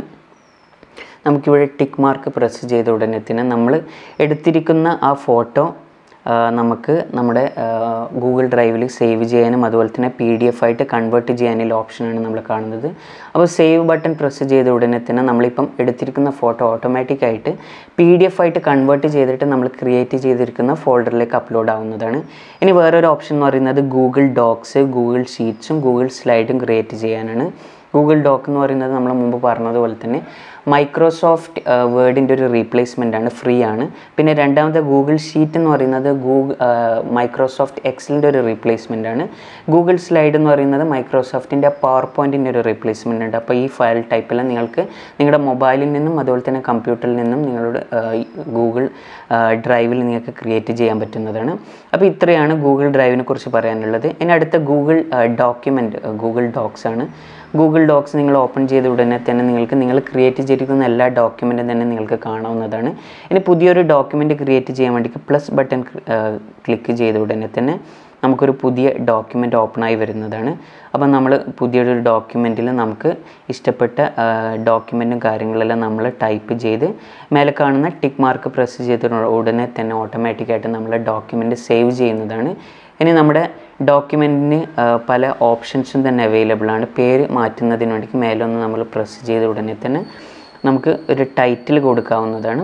Speaker 1: നമുക്കിവിടെ ടിക്ക് മാർക്ക് പ്രസ് ചെയ്ത ഉടനെ തന്നെ നമ്മൾ എടുത്തിരിക്കുന്ന ആ ഫോട്ടോ നമുക്ക് നമ്മുടെ ഗൂഗിൾ ഡ്രൈവിൽ സേവ് ചെയ്യാനും അതുപോലെ തന്നെ പി ഡി എഫ് ആയിട്ട് കൺവേർട്ട് ചെയ്യാനുള്ള ഓപ്ഷനാണ് നമ്മൾ കാണുന്നത് അപ്പോൾ സേവ് ബട്ടൺ പ്രസ് ചെയ്ത ഉടനെ തന്നെ നമ്മളിപ്പം എടുത്തിരിക്കുന്ന ഫോട്ടോ ഓട്ടോമാറ്റിക്കായിട്ട് പി ഡി എഫ് ആയിട്ട് കൺവേർട്ട് ചെയ്തിട്ട് നമ്മൾ ക്രിയേറ്റ് ചെയ്തിരിക്കുന്ന ഫോൾഡറിലേക്ക് അപ്ലോഡ് ആവുന്നതാണ് ഇനി വേറൊരു ഓപ്ഷൻ എന്ന് പറയുന്നത് ഗൂഗിൾ ഡോക്സ് ഗൂഗിൾ ഷീറ്റ്സും ഗൂഗിൾ സ്ലൈഡും ക്രിയേറ്റ് ചെയ്യാനാണ് ഗൂഗിൾ ഡോക്ക് എന്ന് പറയുന്നത് നമ്മൾ മുമ്പ് പറഞ്ഞതുപോലെ തന്നെ മൈക്രോസോഫ്റ്റ് വേർഡിൻ്റെ ഒരു റീപ്ലേസ്മെൻ്റ് ആണ് ഫ്രീ ആണ് പിന്നെ രണ്ടാമത്തെ ഗൂഗിൾ ഷീറ്റ് എന്ന് പറയുന്നത് ഗൂഗിൾ മൈക്രോസോഫ്റ്റ് എക്സലിൻ്റെ ഒരു റീപ്ലേസ്മെൻ്റ് ആണ് ഗൂഗിൾ സ്ലൈഡ് എന്ന് പറയുന്നത് മൈക്രോസോഫ്റ്റിൻ്റെ പവർ പോയിൻറ്റിൻ്റെ ഒരു റീപ്ലേസ്മെൻ്റ് ഉണ്ട് അപ്പോൾ ഈ ഫയൽ ടൈപ്പിൽ നിങ്ങൾക്ക് നിങ്ങളുടെ മൊബൈലിൽ നിന്നും അതുപോലെ തന്നെ കമ്പ്യൂട്ടറിൽ നിന്നും നിങ്ങളുടെ ഗൂഗിൾ ഡ്രൈവിൽ നിങ്ങൾക്ക് ക്രിയേറ്റ് ചെയ്യാൻ പറ്റുന്നതാണ് അപ്പോൾ ഇത്രയാണ് ഗൂഗിൾ ഡ്രൈവിനെ കുറിച്ച് പറയാനുള്ളത് ഇനി അടുത്ത ഗൂഗിൾ ഡോക്യുമെൻറ്റ് ഗൂഗിൾ ഡോക്സ് ആണ് ഗൂഗിൾ ഡോക്സ് നിങ്ങൾ ഓപ്പൺ ചെയ്ത ഉടനെ തന്നെ നിങ്ങൾക്ക് നിങ്ങൾ ക്രിയേറ്റ് ചെയ്തിരിക്കുന്ന എല്ലാ ഡോക്യുമെൻറ്റും തന്നെ നിങ്ങൾക്ക് കാണാവുന്നതാണ് ഇനി പുതിയൊരു ഡോക്യുമെൻറ്റ് ക്രിയേറ്റ് ചെയ്യാൻ വേണ്ടി പ്ലസ് ബട്ടൺ ക്ലിക്ക് ചെയ്ത ഉടനെ തന്നെ നമുക്കൊരു പുതിയ ഡോക്യുമെൻ്റ് ഓപ്പണായി വരുന്നതാണ് അപ്പം നമ്മൾ പുതിയൊരു ഡോക്യുമെൻറ്റിൽ നമുക്ക് ഇഷ്ടപ്പെട്ട ഡോക്യുമെൻറ്റും കാര്യങ്ങളെല്ലാം നമ്മൾ ടൈപ്പ് ചെയ്ത് മേലെ കാണുന്ന ടിക്ക് മാർക്ക് പ്രസ് ചെയ്ത ഉടനെ തന്നെ ഓട്ടോമാറ്റിക്കായിട്ട് നമ്മൾ ഡോക്യുമെൻറ്റ് സേവ് ചെയ്യുന്നതാണ് ഇനി നമ്മുടെ ഡോക്യുമെൻറ്റിന് പല ഓപ്ഷൻസും തന്നെ അവൈലബിൾ ആണ് പേര് മാറ്റുന്നതിന് വേണ്ടി മേലൊന്ന് നമ്മൾ പ്രസ് ചെയ്ത ഉടനെ തന്നെ നമുക്ക് ഒരു ടൈറ്റിൽ കൊടുക്കാവുന്നതാണ്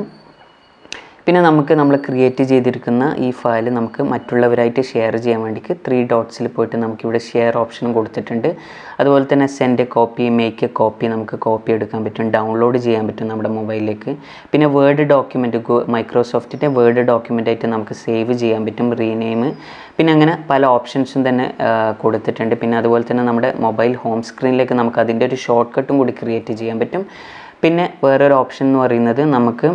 Speaker 1: പിന്നെ നമുക്ക് നമ്മൾ ക്രിയേറ്റ് ചെയ്തിരിക്കുന്ന ഈ ഫയൽ നമുക്ക് മറ്റുള്ളവരായിട്ട് ഷെയർ ചെയ്യാൻ വേണ്ടിക്ക് ത്രീ ഡോട്ട്സിൽ പോയിട്ട് നമുക്കിവിടെ ഷെയർ ഓപ്ഷനും കൊടുത്തിട്ടുണ്ട് അതുപോലെ തന്നെ send copy make a copy നമുക്ക് കോപ്പി എടുക്കാൻ പറ്റും ഡൗൺലോഡ് ചെയ്യാൻ പറ്റും നമ്മുടെ മൊബൈലിലേക്ക് പിന്നെ വേർഡ് ഡോക്യുമെൻറ്റ് മൈക്രോസോഫ്റ്റിൻ്റെ വേർഡ് ഡോക്യുമെൻ്റ് ആയിട്ട് നമുക്ക് സേവ് ചെയ്യാൻ പറ്റും റീനെയിം പിന്നെ അങ്ങനെ പല ഓപ്ഷൻസും തന്നെ കൊടുത്തിട്ടുണ്ട് പിന്നെ അതുപോലെ തന്നെ നമ്മുടെ മൊബൈൽ ഹോം സ്ക്രീനിലേക്ക് നമുക്ക് അതിൻ്റെ ഒരു ഷോർട്ട് കട്ടും കൂടി ക്രിയേറ്റ് ചെയ്യാൻ പറ്റും പിന്നെ വേറൊരു ഓപ്ഷൻ എന്ന് പറയുന്നത് നമുക്ക്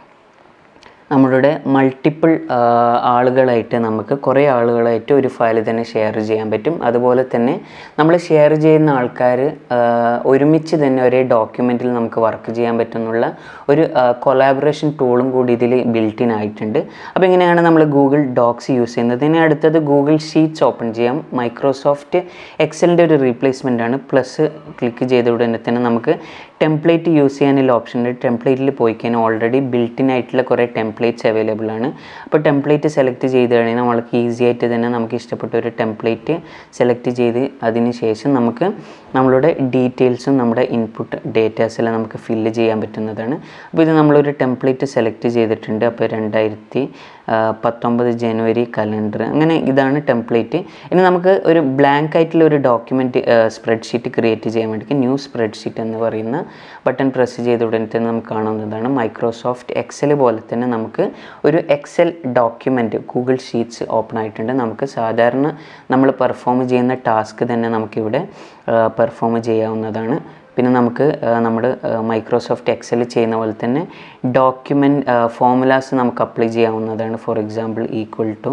Speaker 1: നമ്മളുടെ മൾട്ടിപ്പിൾ ആളുകളായിട്ട് നമുക്ക് കുറേ ആളുകളായിട്ട് ഒരു ഫയൽ തന്നെ ഷെയർ ചെയ്യാൻ പറ്റും അതുപോലെ തന്നെ നമ്മൾ ഷെയർ ചെയ്യുന്ന ആൾക്കാർ ഒരുമിച്ച് തന്നെ ഒരേ ഡോക്യുമെൻറ്റിൽ നമുക്ക് വർക്ക് ചെയ്യാൻ പറ്റുന്നുള്ള ഒരു കൊലാബറേഷൻ ടൂളും കൂടി ഇതിൽ ബിൽറ്റ് ഇൻ ആയിട്ടുണ്ട് അപ്പോൾ ഇങ്ങനെയാണ് നമ്മൾ ഗൂഗിൾ ഡോക്സ് യൂസ് ചെയ്യുന്നത് ഇനി അടുത്തത് ഗൂഗിൾ ഷീറ്റ്സ് ഓപ്പൺ ചെയ്യാം മൈക്രോസോഫ്റ്റ് എക്സലിൻ്റെ ഒരു റീപ്ലേസ്മെൻ്റ് ആണ് പ്ലസ് ക്ലിക്ക് ചെയ്ത ഉടനെ തന്നെ നമുക്ക് ടെംപ്ലേറ്റ് യൂസ് ചെയ്യാനുള്ള ഓപ്ഷൻ ഉണ്ട് ടെംപ്ലേറ്റിൽ പോയി കഴിഞ്ഞാൽ ഓൾറെഡി ബിൽറ്റിൻ ആയിട്ടുള്ള കുറേ ടെംപ്ലേറ്റ്സ് അവൈലബിൾ ആണ് അപ്പോൾ ടെംപ്ലേറ്റ് സെലക്ട് ചെയ്ത് കഴിഞ്ഞാൽ നമ്മൾക്ക് ഈസി ആയിട്ട് തന്നെ നമുക്ക് ഇഷ്ടപ്പെട്ട ഒരു ടെംപ്ലേറ്റ് സെലക്ട് ചെയ്ത് അതിന് ശേഷം നമുക്ക് നമ്മളുടെ ഡീറ്റെയിൽസും നമ്മുടെ ഇൻപുട്ട് ഡേറ്റാസ് എല്ലാം നമുക്ക് ഫില്ല് ചെയ്യാൻ പറ്റുന്നതാണ് അപ്പോൾ ഇത് നമ്മളൊരു ടെംപ്ലേറ്റ് സെലക്ട് ചെയ്തിട്ടുണ്ട് അപ്പോൾ രണ്ടായിരത്തി പത്തൊമ്പത് ജനുവരി കലണ്ടർ അങ്ങനെ ഇതാണ് ടെംപ്ലേറ്റ് ഇനി നമുക്ക് ഒരു ബ്ലാങ്ക് ആയിട്ടുള്ള ഒരു ഡോക്യുമെൻറ്റ് സ്പ്രെഡ്ഷീറ്റ് ക്രിയേറ്റ് ചെയ്യാൻ വേണ്ടി ന്യൂ സ്പ്രെഡ്ഷീറ്റ് എന്ന് പറയുന്ന ബട്ടൺ പ്രസ് ചെയ്ത ഉടനെ തന്നെ നമുക്ക് കാണാവുന്നതാണ് മൈക്രോസോഫ്റ്റ് എക്സൽ പോലെ തന്നെ നമുക്ക് ഒരു Excel document Google sheets open ആയിട്ടുണ്ട് നമുക്ക് സാധാരണ നമ്മൾ പെർഫോം ചെയ്യുന്ന ടാസ്ക് തന്നെ നമുക്കിവിടെ പെർഫോം ചെയ്യാവുന്നതാണ് പിന്നെ നമുക്ക് നമ്മുടെ മൈക്രോസോഫ്റ്റ് എക്സൽ ചെയ്യുന്ന പോലെ തന്നെ ഡോക്യുമെൻറ്റ് ഫോമുലാസ് നമുക്ക് അപ്ലൈ ചെയ്യാവുന്നതാണ് for example equal to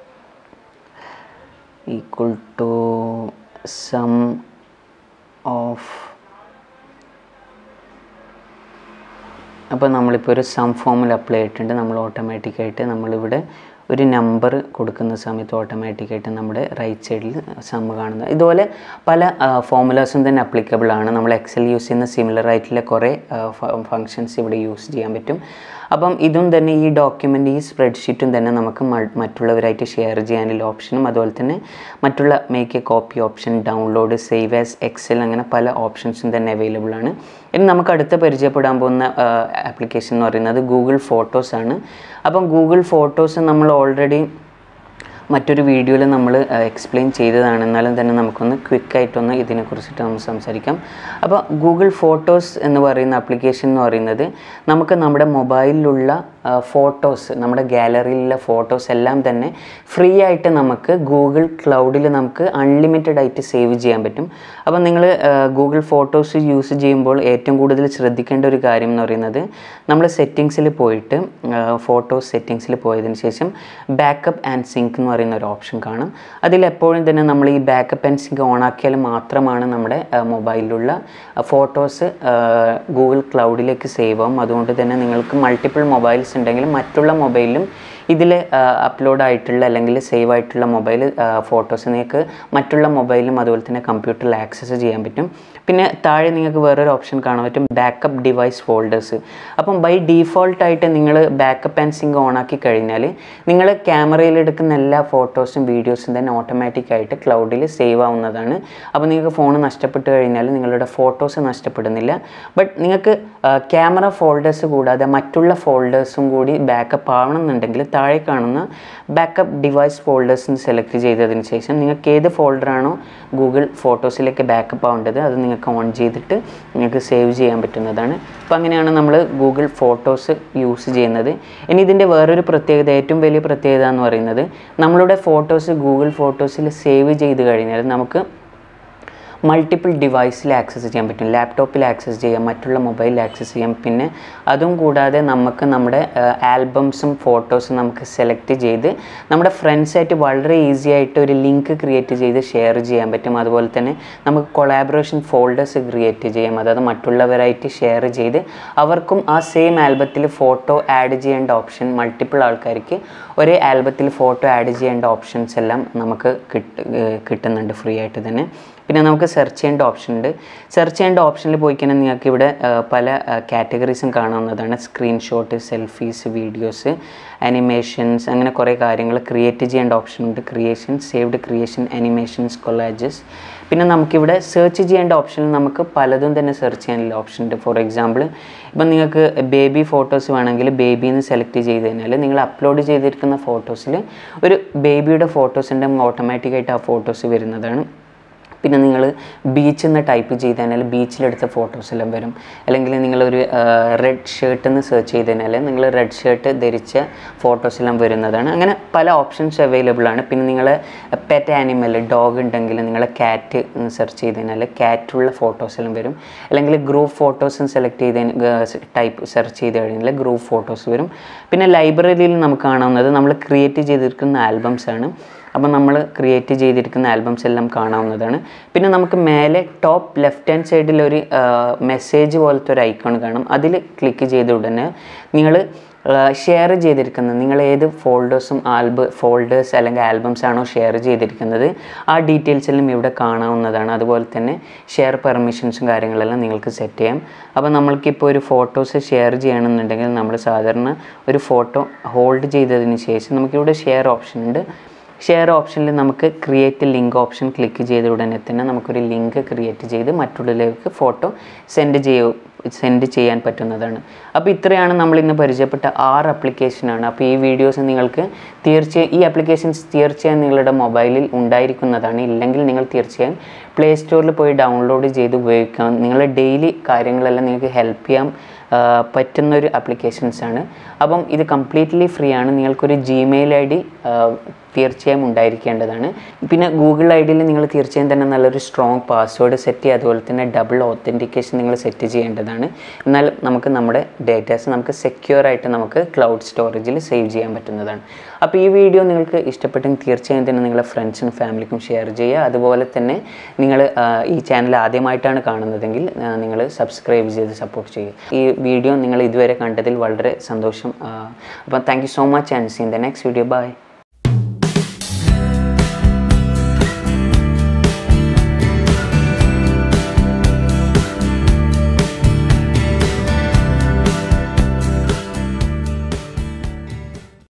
Speaker 1: equal to sum of അപ്പോൾ നമ്മളിപ്പോൾ ഒരു സം ഫോമിൽ അപ്ലൈ ചെയ്തിട്ടുണ്ട് നമ്മൾ ഓട്ടോമാറ്റിക്കായിട്ട് നമ്മളിവിടെ ഒരു നമ്പർ കൊടുക്കുന്ന സമയത്ത് ഓട്ടോമാറ്റിക്കായിട്ട് നമ്മുടെ റൈറ്റ് സൈഡിൽ സം കാണുന്നത് ഇതുപോലെ പല ഫോമുലാസും തന്നെ അപ്ലിക്കബിൾ ആണ് നമ്മൾ എക്സൽ യൂസ് ചെയ്യുന്ന സിമിലർ ആയിട്ടുള്ള കുറേ ഫങ്ഷൻസ് ഇവിടെ യൂസ് ചെയ്യാൻ പറ്റും അപ്പം ഇതും തന്നെ ഈ ഡോക്യുമെൻ്റ് ഈ സ്പ്രെഡ്ഷീറ്റും തന്നെ നമുക്ക് മ- മറ്റുള്ളവരായിട്ട് ഷെയർ ചെയ്യാനുള്ള ഓപ്ഷനും അതുപോലെ തന്നെ മറ്റുള്ള make a copy option download save as Excel അങ്ങനെ പല ഓപ്ഷൻസും തന്നെ അവൈലബിൾ ആണ് ഇനി നമുക്ക് അടുത്ത പരിചയപ്പെടാൻ പോകുന്ന ആപ്ലിക്കേഷൻ എന്ന് പറയുന്നത് ഗൂഗിൾ ഫോട്ടോസ് ആണ് അപ്പം ഗൂഗിൾ ഫോട്ടോസ് നമ്മൾ ഓൾറെഡി മറ്റൊരു വീഡിയോയിൽ നമ്മൾ എക്സ്പ്ലെയിൻ ചെയ്തതാണ് എന്നാലും തന്നെ നമുക്കൊന്ന് ക്വിക്കായിട്ടൊന്ന് ഇതിനെക്കുറിച്ചിട്ട് നമുക്ക് സംസാരിക്കാം അപ്പോൾ ഗൂഗിൾ ഫോട്ടോസ് എന്ന് പറയുന്ന ആപ്ലിക്കേഷൻ എന്ന് പറയുന്നത് നമുക്ക് നമ്മുടെ മൊബൈലിലുള്ള ഫോട്ടോസ് നമ്മുടെ ഗാലറിയിലുള്ള ഫോട്ടോസ് എല്ലാം തന്നെ ഫ്രീ ആയിട്ട് നമുക്ക് ഗൂഗിൾ ക്ലൗഡിൽ നമുക്ക് അൺലിമിറ്റഡ് ആയിട്ട് സേവ് ചെയ്യാൻ പറ്റും അപ്പോൾ നിങ്ങൾ ഗൂഗിൾ ഫോട്ടോസ് യൂസ് ചെയ്യുമ്പോൾ ഏറ്റവും കൂടുതൽ ശ്രദ്ധിക്കേണ്ട ഒരു കാര്യം എന്ന് പറയുന്നത് നമ്മൾ സെറ്റിങ്സിൽ പോയിട്ട് ഫോട്ടോസ് സെറ്റിങ്സിൽ പോയതിന് ശേഷം ബാക്കപ്പ് ആൻഡ് സിങ്ക് എന്ന് പറയുന്ന ഒരു ഓപ്ഷൻ കാണും അതിൽ എപ്പോഴും തന്നെ നമ്മൾ ഈ ബാക്കപ്പ് ആൻഡ് സിങ്ക് ഓൺ ആക്കിയാൽ മാത്രമാണ് നമ്മുടെ മൊബൈലിലുള്ള ഫോട്ടോസ് ഗൂഗിൾ ക്ലൗഡിലേക്ക് സേവ് ആവും അതുകൊണ്ട് തന്നെ നിങ്ങൾക്ക് മൾട്ടിപ്പിൾ മൊബൈൽസ് ഉണ്ടെങ്കിൽ മറ്റുള്ള മൊബൈലിലും ഇതിൽ അപ്ലോഡ് ആയിട്ടുള്ള അല്ലെങ്കിൽ സേവ് ആയിട്ടുള്ള മൊബൈൽ ഫോട്ടോസ് നിങ്ങൾക്ക് മറ്റുള്ള മൊബൈലിലും അതുപോലെ തന്നെ കമ്പ്യൂട്ടറിൽ ആക്സസ് ചെയ്യാൻ പറ്റും പിന്നെ താഴെ നിങ്ങൾക്ക് വേറൊരു ഓപ്ഷൻ കാണാൻ പറ്റും ബാക്കപ്പ് ഡിവൈസ് ഫോൾഡേഴ്സ് അപ്പം ബൈ ഡീഫോൾട്ടായിട്ട് നിങ്ങൾ ബാക്കപ്പ് ആൻഡ് സിങ്ക് ഓൺ ആക്കി കഴിഞ്ഞാൽ നിങ്ങൾ ക്യാമറയിൽ എടുക്കുന്ന എല്ലാ ഫോട്ടോസും വീഡിയോസും തന്നെ ഓട്ടോമാറ്റിക് ആയിട്ട് ക്ലൗഡിൽ സേവ് ആവുന്നതാണ് അപ്പോൾ നിങ്ങൾക്ക് ഫോൺ നഷ്ടപ്പെട്ട് കഴിഞ്ഞാൽ നിങ്ങളുടെ ഫോട്ടോസ് നഷ്ടപ്പെടുന്നില്ല ബട്ട് നിങ്ങൾക്ക് ക്യാമറ ഫോൾഡേഴ്സ് കൂടാതെ മറ്റുള്ള ഫോൾഡേഴ്സും കൂടി ബാക്കപ്പ് ആവണമെന്നുണ്ടെങ്കിൽ താഴെ കാണുന്ന ബാക്കപ്പ് ഡിവൈസ് ഫോൾഡേഴ്സ് സെലക്ട് ചെയ്തതിന് ശേഷം നിങ്ങൾക്ക് ഏത് ഫോൾഡറാണോ ഗൂഗിൾ ഫോട്ടോസിലേക്ക് ബാക്കപ്പ് ആവേണ്ടത് അത് നിങ്ങൾക്ക് ഓൺ ചെയ്തിട്ട് നിങ്ങൾക്ക് സേവ് ചെയ്യാൻ പറ്റുന്നതാണ് അപ്പോൾ അങ്ങനെയാണ് നമ്മൾ ഗൂഗിൾ ഫോട്ടോസ് യൂസ് ചെയ്യുന്നത് ഇനി ഇതിൻ്റെ വേറൊരു പ്രത്യേകത ഏറ്റവും വലിയ പ്രത്യേകത എന്ന് പറയുന്നത് നമ്മളുടെ ഫോട്ടോസ് ഗൂഗിൾ ഫോട്ടോസിൽ സേവ് ചെയ്ത് കഴിഞ്ഞാൽ നമുക്ക് മൾട്ടിപ്പിൾ ഡിവൈസിൽ ആക്സസ് ചെയ്യാൻ പറ്റും ലാപ്ടോപ്പിൽ ആക്സസ് ചെയ്യാം മറ്റുള്ള മൊബൈലിൽ ആക്സസ് ചെയ്യാം പിന്നെ അതും കൂടാതെ നമുക്ക് നമ്മുടെ ആൽബംസും ഫോട്ടോസും നമുക്ക് സെലക്ട് ചെയ്ത് നമ്മുടെ ഫ്രണ്ട്സായിട്ട് വളരെ ഈസി ആയിട്ട് ഒരു ലിങ്ക് ക്രിയേറ്റ് ചെയ്ത് ഷെയർ ചെയ്യാൻ പറ്റും അതുപോലെ തന്നെ നമുക്ക് കൊളാബറേഷൻ ഫോൾഡേഴ്സ് ക്രിയേറ്റ് ചെയ്യാം അതായത് മറ്റുള്ളവരായിട്ട് ഷെയർ ചെയ്ത് അവർക്കും ആ സെയിം ആൽബത്തിൽ ഫോട്ടോ ആഡ് ചെയ്യേണ്ട ഓപ്ഷൻ മൾട്ടിപ്പിൾ ആൾക്കാർക്ക് ഒരേ ആൽബത്തിൽ ഫോട്ടോ ആഡ് ചെയ്യേണ്ട ഓപ്ഷൻസ് എല്ലാം നമുക്ക് കിട്ട് ഏഹ് കിട്ടുന്നുണ്ട് ഫ്രീ ആയിട്ട് തന്നെ പിന്നെ നമുക്ക് സെർച്ച് ചെയ്യേണ്ട ഓപ്ഷൻ ഉണ്ട് സെർച്ച് ചെയ്യേണ്ട ഓപ്ഷനിൽ പോയി കഴിഞ്ഞാൽ നിങ്ങൾക്ക് ഇവിടെ ആ, പല കാറ്റഗറീസും കാണാവുന്നതാണ് സ്ക്രീൻഷോട്ട് സെൽഫീസ് വീഡിയോസ് അനിമേഷൻസ് അങ്ങനെ കുറേ കാര്യങ്ങൾ ക്രിയേറ്റ് ചെയ്യേണ്ട ഓപ്ഷൻ ഉണ്ട് creation saved creation animations collages പിന്നെ നമുക്കിവിടെ സെർച്ച് ചെയ്യേണ്ട ഓപ്ഷനിൽ നമുക്ക് പലതും തന്നെ സെർച്ച് ചെയ്യാനുള്ള ഓപ്ഷൻ ഉണ്ട് ഫോർ എക്സാമ്പിൾ ഇപ്പം നിങ്ങൾക്ക് ബേബി ഫോട്ടോസ് വേണമെങ്കിൽ ബേബി എന്ന് സെലക്ട് ചെയ്ത് കഴിഞ്ഞാൽ നിങ്ങൾ അപ്ലോഡ് ചെയ്തിരിക്കുന്ന ഫോട്ടോസിൽ ഒരു ബേബിയുടെ ഫോട്ടോസ് ഉണ്ടെങ്കിൽ ഓട്ടോമാറ്റിക്കായിട്ട് ആ ഫോട്ടോസ് വരുന്നതാണ് പിന്നെ നിങ്ങൾ ബീച്ച് എന്ന് ടൈപ്പ് ചെയ്ത് കഴിഞ്ഞാൽ ബീച്ചിലെടുത്ത ഫോട്ടോസ് എല്ലാം വരും അല്ലെങ്കിൽ നിങ്ങളൊരു റെഡ് ഷർട്ട് എന്ന് സെർച്ച് ചെയ്ത് കഴിഞ്ഞാൽ നിങ്ങൾ റെഡ് ഷർട്ട് ധരിച്ച ഫോട്ടോസ് എല്ലാം വരുന്നതാണ് അങ്ങനെ പല ഓപ്ഷൻസ് അവൈലബിൾ ആണ് പിന്നെ നിങ്ങൾ പെറ്റ് ആനിമൽ ഡോഗ് ഉണ്ടെങ്കിൽ നിങ്ങൾ ക്യാറ്റ് സെർച്ച് ചെയ്ത് കഴിഞ്ഞാൽ ക്യാറ്റുള്ള ഫോട്ടോസ് എല്ലാം വരും അല്ലെങ്കിൽ ഗ്രൂപ്പ് ഫോട്ടോസും സെലക്ട് ചെയ്ത് ടൈപ്പ് സെർച്ച് ചെയ്ത് കഴിഞ്ഞാൽ ഗ്രൂപ്പ് ഫോട്ടോസ് വരും പിന്നെ ലൈബ്രറിയിൽ നമുക്ക് കാണാവുന്നത് നമ്മൾ ക്രിയേറ്റ് ചെയ്തിരിക്കുന്ന ആൽബംസ് ആണ് അപ്പോൾ നമ്മൾ ക്രിയേറ്റ് ചെയ്തിരിക്കുന്ന ആൽബംസ് എല്ലാം കാണാവുന്നതാണ് പിന്നെ നമുക്ക് മേലെ ടോപ്പ് ലെഫ്റ്റ് ഹാൻഡ് സൈഡിൽ ഒരു മെസ്സേജ് പോലത്തെ ഒരു ഐക്കൺ കാണും അതിൽ ക്ലിക്ക് ചെയ്ത ഉടനെ നിങ്ങൾ ഷെയർ ചെയ്തിരിക്കുന്നത് നിങ്ങൾ ഏത് ഫോൾഡേഴ്സും ആൽബ ഫോൾഡേഴ്സ് അല്ലെങ്കിൽ ആൽബംസ് ആണോ ഷെയർ ചെയ്തിരിക്കുന്നത് ആ ഡീറ്റെയിൽസ് എല്ലാം ഇവിടെ കാണാവുന്നതാണ് അതുപോലെ തന്നെ ഷെയർ പെർമിഷൻസും കാര്യങ്ങളെല്ലാം നിങ്ങൾക്ക് സെറ്റ് ചെയ്യാം അപ്പോൾ നമ്മൾക്കിപ്പോൾ ഒരു ഫോട്ടോസ് ഷെയർ ചെയ്യണമെന്നുണ്ടെങ്കിൽ നമ്മൾ സാധാരണ ഒരു ഫോട്ടോ ഹോൾഡ് ചെയ്തതിന് ശേഷം നമുക്കിവിടെ ഷെയർ ഓപ്ഷൻ ഉണ്ട് ഷെയർ ഓപ്ഷനിൽ നമുക്ക് ക്രിയേറ്റ് ലിങ്ക് ഓപ്ഷൻ ക്ലിക്ക് ചെയ്ത ഉടനെ തന്നെ നമുക്കൊരു ലിങ്ക് ക്രിയേറ്റ് ചെയ്ത് മറ്റുള്ളവരിലേക്ക് ഫോട്ടോ സെൻഡ് ചെയ്യൂ സെൻഡ് ചെയ്യാൻ പറ്റുന്നതാണ് അപ്പോൾ ഇത്രയാണ് നമ്മൾ ഇന്ന് പരിചയപ്പെട്ട ആറ് ആപ്ലിക്കേഷനാണ് അപ്പോൾ ഈ വീഡിയോസ് നിങ്ങൾക്ക് തീർച്ചയായും ഈ ആപ്ലിക്കേഷൻസ് തീർച്ചയായും നിങ്ങളുടെ മൊബൈലിൽ ഉണ്ടായിരിക്കുന്നതാണ് ഇല്ലെങ്കിൽ നിങ്ങൾ തീർച്ചയായും പ്ലേ സ്റ്റോറിൽ പോയി ഡൗൺലോഡ് ചെയ്ത് ഉപയോഗിക്കാം നിങ്ങളുടെ ഡെയിലി കാര്യങ്ങളെല്ലാം നിങ്ങൾക്ക് ഹെൽപ്പ് ചെയ്യാൻ ആ, പറ്റുന്നൊരു ആപ്ലിക്കേഷൻസ് ആണ് അപ്പം ഇത് കംപ്ലീറ്റ്ലി ഫ്രീ ആണ് നിങ്ങൾക്കൊരു ജിമെയിൽ ഐ ഡി തീർച്ചയായും ഉണ്ടായിരിക്കേണ്ടതാണ് പിന്നെ ഗൂഗിൾ ഐ ഡിയിൽ നിങ്ങൾ തീർച്ചയായും തന്നെ നല്ലൊരു സ്ട്രോങ് പാസ്വേഡ് സെറ്റ് ചെയ്യുക അതുപോലെ തന്നെ ഡബിൾ ഓത്തൻറ്റിക്കേഷൻ നിങ്ങൾ സെറ്റ് ചെയ്യേണ്ടതാണ് എന്നാൽ നമുക്ക് നമ്മുടെ ഡേറ്റാസ് നമുക്ക് സെക്യൂർ ആയിട്ട് നമുക്ക് ക്ലൗഡ് സ്റ്റോറേജിൽ സേവ് ചെയ്യാൻ പറ്റുന്നതാണ് അപ്പോൾ ഈ വീഡിയോ നിങ്ങൾക്ക് ഇഷ്ടപ്പെട്ടെങ്കിൽ തീർച്ചയായും തന്നെ നിങ്ങളുടെ ഫ്രണ്ട്സിനും ഫാമിലിക്കും ഷെയർ ചെയ്യുക അതുപോലെ തന്നെ നിങ്ങൾ ഈ ചാനൽ ആദ്യമായിട്ടാണ് കാണുന്നതെങ്കിൽ നിങ്ങൾ സബ്സ്ക്രൈബ് ചെയ്ത് സപ്പോർട്ട് ചെയ്യുക ഈ വീഡിയോ നിങ്ങൾ ഇതുവരെ കണ്ടതിൽ വളരെ സന്തോഷം അപ്പം thank you so much and seen the next video by